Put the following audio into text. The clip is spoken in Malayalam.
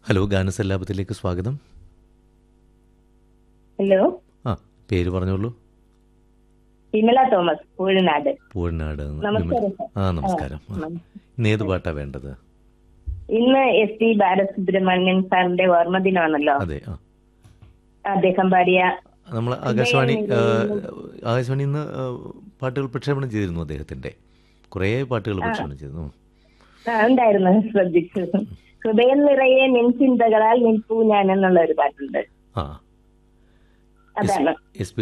ഹലോ ഗാനസല്ലാപത്തിലേക്ക് സ്വാഗതം ഹലോ ആ പേര് പറഞ്ഞോളൂ വിമല തോമസ് പൂഴനാട് പൂഴ്നാട് നമസ്കാരം സർ. ആ നമസ്കാരം ആ. ഇന്ന് ഏത് പാട്ടാ വേണ്ടത് ഇന്ന് എസ് പി ബാലസുബ്രഹ്മണ്യൻ സാറിന്റെ ഓർമ്മ ദിനമാണല്ലോ അതെ ആ അദ്ദേഹം പാടിയ നമ്മൾ ആകാശവാണി ആ, ആകാശവാണി ഇന്ന് ആ, പാട്ടുകൾ പ്രക്ഷേപണം ചെയ്തിരുന്നു അദ്ദേഹത്തിന്റെ കുറേ പാട്ടുകൾ പ്രക്ഷേപണം ചെയ്തിരുന്നു ആ, ഉണ്ടായിരുന്നു ശ്രദ്ധിച്ചു ഹൃദയം നിറയെ നിൻ ചിന്തകളാൽ നിൽപ്പൂ ഞാൻ എന്നുള്ള ഒരു പാട്ടുണ്ട് ആ അതാണ് എസ്